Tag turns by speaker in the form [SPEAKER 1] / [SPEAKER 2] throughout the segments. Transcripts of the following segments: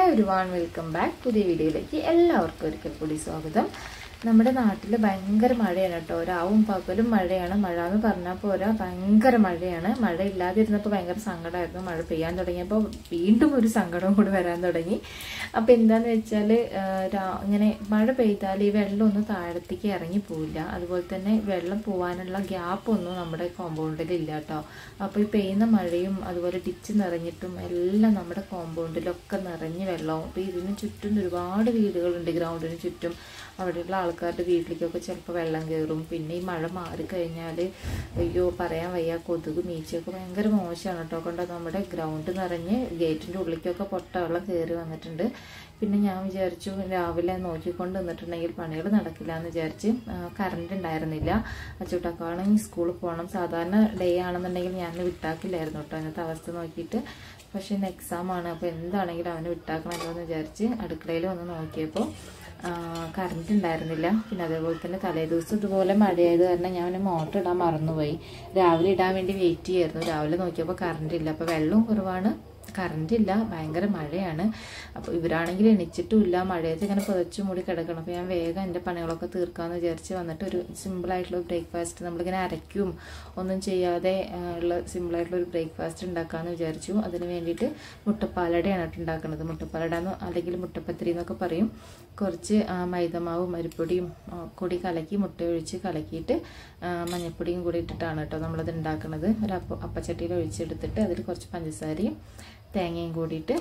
[SPEAKER 1] ഒരു one welcome back പുതിയ വീഡിയോയിലേക്ക് എല്ലാവർക്കും ഒരിക്കൽ കൂടി സ്വാഗതം നമ്മുടെ നാട്ടിൽ ഭയങ്കര മഴയാണ് കേട്ടോ രാവും പകലും മഴയാണ് മഴ എന്ന് പറഞ്ഞാൽ പോരാ ഭയങ്കര മഴയാണ് മഴ ഇല്ലാതിരുന്നപ്പോൾ ഭയങ്കര സങ്കടമായിരുന്നു മഴ പെയ്യാൻ തുടങ്ങിയപ്പോൾ വീണ്ടും ഒരു സങ്കടം കൂടി വരാൻ തുടങ്ങി അപ്പോൾ എന്താന്ന് വെച്ചാൽ ഇങ്ങനെ മഴ പെയ്താൽ ഈ വെള്ളം ഒന്നും താഴത്തേക്ക് ഇറങ്ങി പോവില്ല അതുപോലെ തന്നെ വെള്ളം പോകാനുള്ള ഗ്യാപ്പ് ഒന്നും നമ്മുടെ കോമ്പൗണ്ടിൽ ഇല്ല കേട്ടോ അപ്പോൾ ഈ പെയ്യുന്ന മഴയും അതുപോലെ ടിച്ച് നിറഞ്ഞിട്ടും എല്ലാം നമ്മുടെ കോമ്പൗണ്ടിലൊക്കെ നിറഞ്ഞ് വെള്ളവും അപ്പോൾ ഇതിന് ചുറ്റും ഒരുപാട് വീടുകളുണ്ട് ഗ്രൗണ്ടിന് ചുറ്റും അവിടെയുള്ള ആൾക്കാരുടെ വീട്ടിലേക്കൊക്കെ ചിലപ്പോൾ വെള്ളം കയറും പിന്നെ ഈ മഴ മാറിക്കഴിഞ്ഞാൽ അയ്യോ പറയാൻ വയ്യ കൊതുക് മീച്ചയൊക്കെ ഭയങ്കര മോശമാണ് കേട്ടോ കൊണ്ട് നമ്മുടെ ഗ്രൗണ്ട് നിറഞ്ഞ് ഗേറ്റിൻ്റെ ഉള്ളിലേക്കൊക്കെ പൊട്ട വെള്ളം കയറി വന്നിട്ടുണ്ട് പിന്നെ ഞാൻ വിചാരിച്ചു രാവിലെ നോക്കിക്കൊണ്ട് നിന്നിട്ടുണ്ടെങ്കിൽ പണികൾ നടക്കില്ല എന്ന് വിചാരിച്ച് കറണ്ട് ഉണ്ടായിരുന്നില്ല അച്ചൂട്ടക്കാണെങ്കിൽ സ്കൂളിൽ പോകണം സാധാരണ ഡേ ആണെന്നുണ്ടെങ്കിൽ ഞാൻ വിട്ടാക്കില്ലായിരുന്നു കേട്ടോ അതിനകത്ത് അവസ്ഥ നോക്കിയിട്ട് പക്ഷേ ഇന്ന് എക്സാം ആണ് അപ്പോൾ എന്താണെങ്കിലും അവനെ വിട്ടാക്കണമല്ലോ എന്ന് വിചാരിച്ച് അടുക്കളയിൽ വന്ന് നോക്കിയപ്പോൾ കറണ്ട് ഉണ്ടായിരുന്നില്ല പിന്നെ അതേപോലെ തന്നെ തലേ ദിവസം ഇതുപോലെ മഴയായത് കാരണം ഞാൻ അവനെ മോട്ടർ ഇടാൻ മറന്നുപോയി രാവിലെ ഇടാൻ വേണ്ടി വെയിറ്റ് ചെയ്യായിരുന്നു രാവിലെ നോക്കിയപ്പോൾ കറണ്ട് ഇല്ല അപ്പോൾ വെള്ളവും കുറവാണ് കറണ്ട് ഇല്ല ഭയങ്കര മഴയാണ് അപ്പോൾ ഇവരാണെങ്കിൽ എണിച്ചിട്ടുമില്ല മഴയത്ത് ഇങ്ങനെ പുതച്ചു മൂടി കിടക്കണം അപ്പോൾ ഞാൻ വേഗം എൻ്റെ പണികളൊക്കെ തീർക്കാമെന്ന് വിചാരിച്ച് വന്നിട്ട് ഒരു സിമ്പിളായിട്ടുള്ള ബ്രേക്ക്ഫാസ്റ്റ് നമ്മളിങ്ങനെ അരയ്ക്കും ഒന്നും ചെയ്യാതെ ഉള്ള സിമ്പിളായിട്ടുള്ള ഒരു ബ്രേക്ക്ഫാസ്റ്റ് ഉണ്ടാക്കാമെന്ന് വിചാരിച്ചു അതിന് വേണ്ടിയിട്ട് മുട്ടപ്പാലടയാണ് കേട്ടോ ഉണ്ടാക്കുന്നത് മുട്ടപ്പാലട എന്ന് അല്ലെങ്കിൽ മുട്ടപ്പത്തിരി എന്നൊക്കെ പറയും കുറച്ച് മൈദമാവും അരിപ്പൊടിയും കൂടി കലക്കി മുട്ട ഒഴിച്ച് കലക്കിയിട്ട് മഞ്ഞൾപ്പൊടിയും കൂടി ഇട്ടിട്ടാണ് കേട്ടോ നമ്മളത് ഉണ്ടാക്കുന്നത് ഒരു അപ്പ അപ്പച്ചട്ടിയിൽ ഒഴിച്ചെടുത്തിട്ട് അതിൽ കുറച്ച് പഞ്ചസാരയും തേങ്ങയും കൂടിയിട്ട്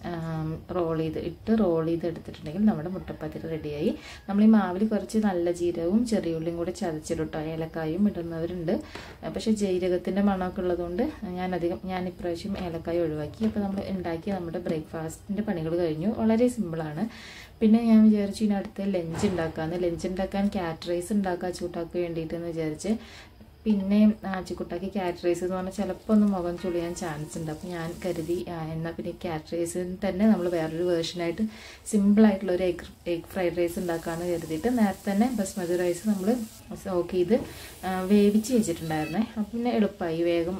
[SPEAKER 1] റോൾ ചെയ്ത് ഇട്ട് റോൾ ചെയ്ത് എടുത്തിട്ടുണ്ടെങ്കിൽ നമ്മുടെ മുട്ടപ്പത്തിരി റെഡിയായി നമ്മൾ ഈ മാവിൽ കുറച്ച് നല്ല ജീരകവും ചെറിയ ഉള്ളിയും കൂടി ചതച്ചിട്ടോ ഏലക്കായും ഇടുന്നവരുണ്ട് പക്ഷേ ജീരകത്തിൻ്റെ മണമൊക്കെ ഉള്ളതുകൊണ്ട് ഞാൻ അധികം ഞാൻ ഇപ്രാവശ്യം ഏലക്കായ ഒഴിവാക്കി അപ്പോൾ നമ്മൾ ഉണ്ടാക്കിയ നമ്മുടെ ബ്രേക്ക്ഫാസ്റ്റിൻ്റെ പണികൾ കഴിഞ്ഞു വളരെ സിമ്പിളാണ് പിന്നെ ഞാൻ വിചാരിച്ചു ഇനി അടുത്ത് ലഞ്ച് ഉണ്ടാക്കാമെന്ന് ലഞ്ച് ഉണ്ടാക്കാൻ ക്യാറ്റ് റൈസ് ഉണ്ടാക്കാൻ ചൂട്ടാക്കാൻ വേണ്ടിയിട്ടെന്ന് വിചാരിച്ച് പിന്നെ ആച്ചിക്കുട്ടാക്കി ക്യാറ്റ് റൈസ് എന്ന് പറഞ്ഞാൽ ചിലപ്പോൾ ഒന്ന് മുഖം ചുളിയാൻ ചാൻസ് ഉണ്ട് അപ്പോൾ ഞാൻ കരുതി എന്നാൽ പിന്നെ ക്യാറ്റ് റൈസിന് തന്നെ നമ്മൾ വേറൊരു വേർഷനായിട്ട് സിമ്പിളായിട്ടുള്ള ഒരു എഗ് എഗ് ഫ്രൈഡ് റൈസ് ഉണ്ടാക്കാമെന്ന് കരുതിയിട്ട് നേരത്തെ തന്നെ ബസ്മതി റൈസ് നമ്മൾ സോക്ക് ചെയ്ത് വേവിച്ച് വെച്ചിട്ടുണ്ടായിരുന്നേ അപ്പം പിന്നെ എളുപ്പമായി വേഗം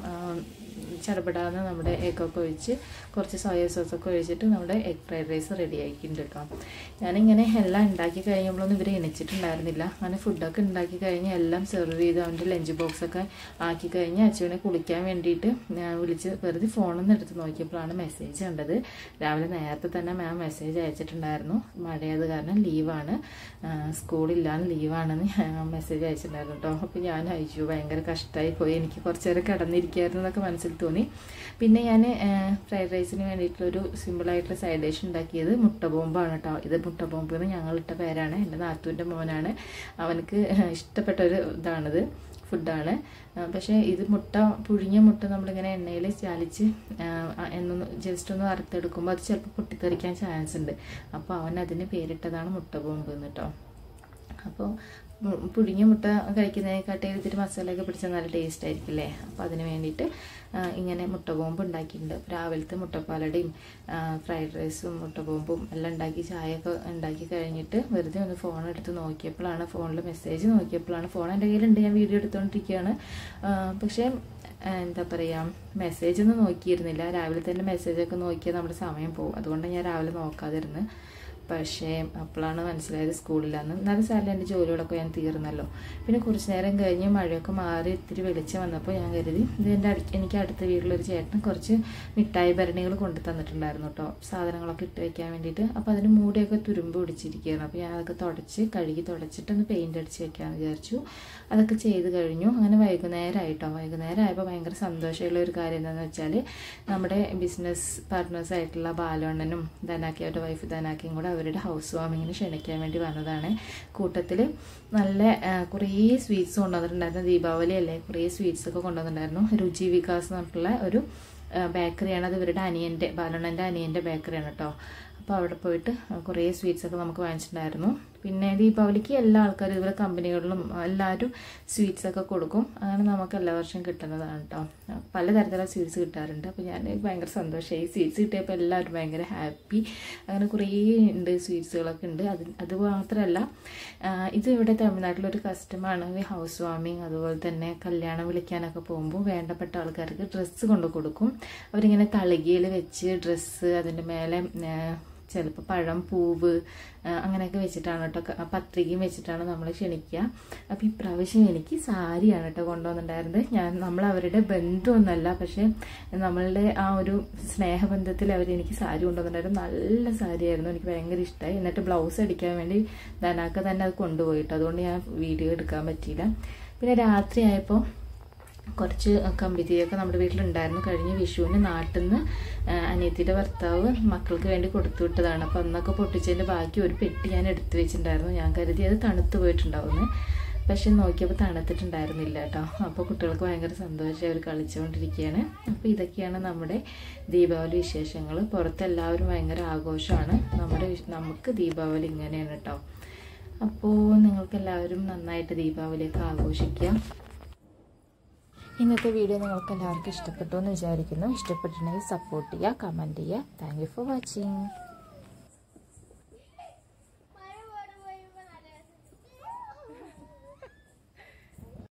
[SPEAKER 1] ചടപടാന്ന് നമ്മുടെ എഗ്ഗൊക്കെ ഒഴിച്ച് കുറച്ച് സോയ സോസൊക്കെ ഒഴിച്ചിട്ട് നമ്മുടെ എഗ് ഫ്രൈഡ് റൈസ് റെഡി ആക്കിയിട്ടുണ്ട് കേട്ടോ ഞാനിങ്ങനെ എല്ലാം ഉണ്ടാക്കി കഴിയുമ്പോഴൊന്നും ഇവർ എണിച്ചിട്ടുണ്ടായിരുന്നില്ല അങ്ങനെ ഫുഡൊക്കെ ഉണ്ടാക്കി കഴിഞ്ഞ് എല്ലാം സെർവ് ചെയ്ത് അവൻ്റെ ലഞ്ച് ബോക്സൊക്കെ ആക്കി കഴിഞ്ഞ് അച്ചുവിനെ കുളിക്കാൻ വേണ്ടിയിട്ട് ഞാൻ വിളിച്ച് വെറുതെ ഫോണൊന്നും എടുത്ത് നോക്കിയപ്പോഴാണ് മെസ്സേജ് കണ്ടത് രാവിലെ നേരത്തെ തന്നെ മാം മെസ്സേജ് അയച്ചിട്ടുണ്ടായിരുന്നു മഴയത് കാരണം ലീവാണ് സ്കൂളില്ലാന്ന് ലീവാണെന്ന് മെസ്സേജ് അയച്ചിട്ടുണ്ടായിരുന്നു കേട്ടോ അപ്പോൾ ഞാൻ അയച്ചു ഭയങ്കര കഷ്ടമായി പോയി എനിക്ക് കുറച്ച് നേരം കിടന്നിരിക്കുകയായിരുന്നു എന്നൊക്കെ മനസ്സിൽ തോന്നി പിന്നെ ഞാൻ ഫ്രൈഡ് റൈസിന് വേണ്ടിയിട്ടുള്ളൊരു സിമ്പിളായിട്ടുള്ള സൈഡ് ഡിഷ് ഉണ്ടാക്കിയത് മുട്ട ബോംബാണ് കേട്ടോ ഇത് മുട്ട ബോംബ് എന്ന് ഞങ്ങളിട്ട പേരാണ് എൻ്റെ നാത്തൂൻ്റെ മോനാണ് അവനക്ക് ഇഷ്ടപ്പെട്ട ഒരു ഇതാണിത് ഫുഡാണ് പക്ഷേ ഇത് മുട്ട പുഴുങ്ങിയ മുട്ട നമ്മളിങ്ങനെ എണ്ണയിൽ ചാലിച്ച് എന്നൊന്ന് ജസ്റ്റ് ഒന്ന് വറുത്തെടുക്കുമ്പോൾ അത് ചിലപ്പോൾ പൊട്ടിത്തെറിക്കാൻ ചാൻസ് ഉണ്ട് അപ്പോൾ അവൻ അതിന് പേരിട്ടതാണ് മുട്ട ബോംബ് എന്ന് കേട്ടോ അപ്പോൾ പുഴുങ്ങിയ മുട്ട കഴിക്കുന്നതിനെക്കാട്ടി ഇതിൽ മസാലയൊക്കെ പിടിച്ചാൽ നല്ല ടേസ്റ്റ് ആയിരിക്കില്ലേ അപ്പോൾ അതിന് വേണ്ടിയിട്ട് ഇങ്ങനെ മുട്ട ബോംബ് ഉണ്ടാക്കിയിട്ടുണ്ട് രാവിലത്തെ മുട്ടപ്പാലടയും ഫ്രൈഡ് റൈസും മുട്ട ബോംബും എല്ലാം ഉണ്ടാക്കി ചായയൊക്കെ ഉണ്ടാക്കി കഴിഞ്ഞിട്ട് വെറുതെ ഒന്ന് ഫോൺ എടുത്ത് നോക്കിയപ്പോഴാണ് ഫോണിൽ മെസ്സേജ് നോക്കിയപ്പോഴാണ് ഫോൺ എൻ്റെ കയ്യിലുണ്ട് ഞാൻ വീഡിയോ എടുത്തുകൊണ്ടിരിക്കുകയാണ് പക്ഷേ എന്താ പറയുക മെസ്സേജ് ഒന്നും നോക്കിയിരുന്നില്ല രാവിലെ തന്നെ മെസ്സേജൊക്കെ നോക്കിയാൽ നമ്മുടെ സമയം പോകും അതുകൊണ്ട് ഞാൻ രാവിലെ നോക്കാതിരുന്ന് പക്ഷേ അപ്പോഴാണ് മനസ്സിലായത് സ്കൂളിലാന്ന് എന്നാലും സാറിൽ എൻ്റെ ജോലികളൊക്കെ ഞാൻ തീർന്നല്ലോ പിന്നെ കുറച്ച് നേരം കഴിഞ്ഞ് മഴയൊക്കെ മാറി ഇത്തിരി വെളിച്ചം വന്നപ്പോൾ ഞാൻ കരുതി ഇത് എൻ്റെ എനിക്ക് അടുത്ത വീട്ടിലൊരു ചേട്ടൻ കുറച്ച് മിഠായി ഭരണികൾ കൊണ്ടു തന്നിട്ടുണ്ടായിരുന്നു കേട്ടോ സാധനങ്ങളൊക്കെ ഇട്ട് വെക്കാൻ വേണ്ടിയിട്ട് അപ്പോൾ അതിന് മൂടിയൊക്കെ തുരുമ്പ് പിടിച്ചിരിക്കുകയാണ് അപ്പോൾ ഞാൻ അതൊക്കെ തുടച്ച് കഴുകി തുടച്ചിട്ട് ഒന്ന് പെയിൻ്റ് അടിച്ച് വെക്കാമെന്ന് വിചാരിച്ചു അതൊക്കെ ചെയ്ത് കഴിഞ്ഞു അങ്ങനെ വൈകുന്നേരമായിട്ടോ വൈകുന്നേരം ആയപ്പോൾ ഭയങ്കര സന്തോഷമുള്ള ഒരു കാര്യം എന്താണെന്ന് വെച്ചാൽ നമ്മുടെ ബിസിനസ് പാർട്ട്നേഴ്സ് ആയിട്ടുള്ള ബാലോണ്ണനും ധനാക്കിയുടെ വൈഫ് ധനാക്കിയും കൂടെ അവരുടെ ഹൗസ് വാമിങ്ങിന് ക്ഷണിക്കാൻ വേണ്ടി വന്നതാണ് കൂട്ടത്തിൽ നല്ല കുറേ സ്വീറ്റ്സ് കൊണ്ടുവന്നിട്ടുണ്ടായിരുന്നു ദീപാവലി അല്ലേ കുറേ സ്വീറ്റ്സ് ഒക്കെ കൊണ്ടുവന്നിട്ടുണ്ടായിരുന്നു രുചി വികാസ് എന്ന് പറഞ്ഞിട്ടുള്ള ഒരു ബേക്കറിയാണ് അത് ഇവരുടെ അനിയൻ്റെ ബാലണ്ണൻ്റെ അനിയൻ്റെ ബേക്കറിയാണ് കേട്ടോ അപ്പോൾ അവിടെ പോയിട്ട് കുറേ സ്വീറ്റ്സ് ഒക്കെ നമുക്ക് വാങ്ങിച്ചിട്ടുണ്ടായിരുന്നു പിന്നെ ദീപാവലിക്ക് എല്ലാ ആൾക്കാരും ഇതുപോലെ കമ്പനികളിലും എല്ലാവരും സ്വീറ്റ്സ് ഒക്കെ കൊടുക്കും അങ്ങനെ നമുക്ക് എല്ലാ വർഷവും കിട്ടുന്നതാണ് കേട്ടോ പലതരത്തിലുള്ള സ്വീറ്റ്സ് കിട്ടാറുണ്ട് അപ്പോൾ ഞാൻ ഭയങ്കര സന്തോഷമായി സ്വീറ്റ്സ് കിട്ടിയപ്പോൾ എല്ലാവരും ഭയങ്കര ഹാപ്പി അങ്ങനെ കുറേ ഉണ്ട് സ്വീറ്റ്സുകളൊക്കെ ഉണ്ട് അത് അത് മാത്രമല്ല ഇത് ഇവിടെ തമിഴ്നാട്ടിലൊരു കസ്റ്റമാണ് ഹൗസ് വാമിങ് അതുപോലെ തന്നെ കല്യാണം വിളിക്കാനൊക്കെ പോകുമ്പോൾ വേണ്ടപ്പെട്ട ആൾക്കാർക്ക് ഡ്രസ്സ് കൊണ്ട് കൊടുക്കും അവരിങ്ങനെ തളികയിൽ വെച്ച് ഡ്രസ്സ് അതിൻ്റെ മേലെ ചിലപ്പോൾ പഴം പൂവ് ആ, അങ്ങനെയൊക്കെ വെച്ചിട്ടാണ് കേട്ടോ ക- പത്രികയും വെച്ചിട്ടാണ് നമ്മൾ ക്ഷണിക്കുക അപ്പോൾ ഇപ്രാവശ്യം എനിക്ക് സാരിയാണ് കേട്ടോ കൊണ്ടുവന്നിട്ടുണ്ടായിരുന്നത് ഞാൻ നമ്മൾ അവരുടെ ബന്ധമൊന്നുമല്ല പക്ഷേ നമ്മളുടെ ആ ഒരു സ്നേഹബന്ധത്തിൽ അവർ എനിക്ക് സാരി കൊണ്ടുവന്നിട്ടുണ്ടായിരുന്നു നല്ല സാരിയായിരുന്നു എനിക്ക് ഭയങ്കര ഇഷ്ടമായി എന്നിട്ട് ബ്ലൗസ് അടിക്കാൻ വേണ്ടി ധനാക്ക തന്നെ അത് കൊണ്ടുപോയിട്ട് അതുകൊണ്ട് ഞാൻ വീഡിയോ എടുക്കാൻ പറ്റിയില്ല പിന്നെ രാത്രി ആയപ്പോൾ കുറച്ച് കമ്പിത്തിയൊക്കെ നമ്മുടെ വീട്ടിലുണ്ടായിരുന്നു കഴിഞ്ഞ വിഷുവിന് നാട്ടിൽ നിന്ന് അനിയത്തിയുടെ ഭർത്താവ് മക്കൾക്ക് വേണ്ടി കൊടുത്തു വിട്ടതാണ് അപ്പം അന്നൊക്കെ പൊട്ടിച്ചതിൻ്റെ ബാക്കി ഒരു പെട്ടി ഞാൻ എടുത്തു വെച്ചിട്ടുണ്ടായിരുന്നു ഞാൻ കരുതി അത് തണുത്ത് പോയിട്ടുണ്ടാവുന്നു പക്ഷെ നോക്കിയപ്പോൾ തണുത്തിട്ടുണ്ടായിരുന്നില്ല കേട്ടോ അപ്പോൾ കുട്ടികൾക്ക് ഭയങ്കര സന്തോഷം അവർ കളിച്ചുകൊണ്ടിരിക്കുകയാണ് അപ്പോൾ ഇതൊക്കെയാണ് നമ്മുടെ ദീപാവലി വിശേഷങ്ങൾ പുറത്ത് എല്ലാവരും ഭയങ്കര ആഘോഷമാണ് നമ്മുടെ വിശ്- നമുക്ക് ദീപാവലി ഇങ്ങനെയാണ് കേട്ടോ അപ്പോൾ നിങ്ങൾക്ക് എല്ലാവരും നന്നായിട്ട് ദീപാവലിയൊക്കെ ആഘോഷിക്കുക ഇന്നത്തെ വീഡിയോ നിങ്ങൾക്ക് എല്ലാവർക്കും ഇഷ്ടപ്പെട്ടു എന്ന് വിചാരിക്കുന്നു ഇഷ്ടപ്പെട്ടിട്ടുണ്ടെങ്കിൽ സപ്പോർട്ട് ചെയ്യുക കമൻറ്റ് ചെയ്യുക താങ്ക് യു ഫോർ വാച്ചിങ്